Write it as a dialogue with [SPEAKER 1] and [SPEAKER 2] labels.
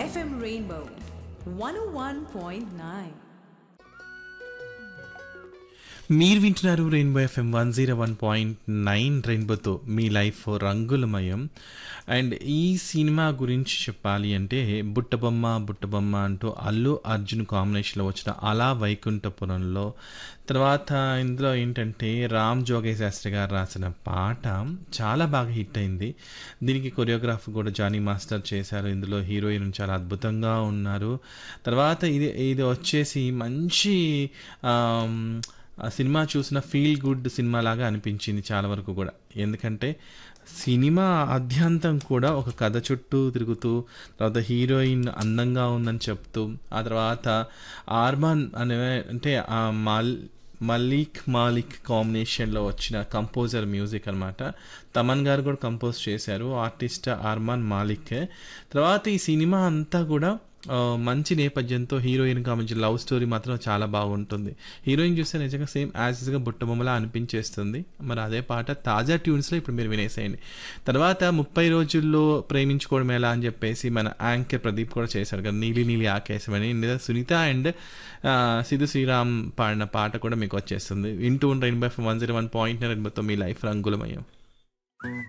[SPEAKER 1] FM Rainbow 101.9.
[SPEAKER 2] మీరు వింటున్నారు rainbow FM one zero one point nine రెయిన్బోతో మీ లైఫ్ రంగులమయం అండ్ ఈ సినిమా గురించి చెప్పాలి అంటే బుట్టబొమ్మ బుట్టబొమ్మ అంటూ అల్లు అర్జున్ కాంబినేషన్లో వచ్చిన అలా వైకుంఠపురంలో తర్వాత ఇందులో ఏంటంటే రామ్ జోగే శాస్త్రి గారు రాసిన పాట చాలా బాగా హిట్ అయింది దీనికి కొరియోగ్రాఫ్ కూడా జానీ మాస్టర్ చేశారు ఇందులో హీరోయిన్ చాలా అద్భుతంగా ఉన్నారు తర్వాత ఇది ఇది వచ్చేసి మంచి ఆమ్, ఆ సినిమా చూసిన ఫీల్ గుడ్ సినిమా లాగా అనిపించింది చాలా వరకు కూడా ఎందుకంటే సినిమా అద్యంతం కూడా ఒక కథ చుట్టూ తిరుగుతూ తర్వాత హీరోయిన్ అందంగా ఉందని చెప్తూ ఆ తర్వాత ఆర్మాన్ అనే అంటే ఆ మాల్ మలీక్ మాలిక్ కాంబినేషన్లో వచ్చిన కంపోజర్ మ్యూజిక్ అనమాట తమన్ గారు కూడా కంపోజ్ చేశారు ఆర్టిస్ట్ ఆర్మాన్ మాలిక్ తర్వాత ఈ సినిమా అంతా కూడా ఆ, మంచి నేపథ్యంతో హీరోయిన్ కామించిన లవ్ స్టోరీ మాత్రం చాలా బాగుంటుంది హీరోయిన్ చూస్తే నిజంగా సేమ్ యాజ్గా బుట్టబొమ్మలా అనిపించేస్తుంది మరి అదే పాట తాజా ట్యూన్స్లో ఇప్పుడు మీరు వినేసేయండి తర్వాత ముప్పై రోజుల్లో ప్రేమించుకోవడం ఎలా అని చెప్పేసి మన యాంకర్ ప్రదీప్ కూడా చేశారు కదా నీలి నీలి ఆకేశమని ఇందులో సునీత అండ్ సిద్ధు శ్రీరామ్ పాడిన పాట కూడా మీకు వచ్చేస్తుంది వింటూ rainbow one zero one point రెయిన్బోతో మీ లైఫ్ రంగులమయం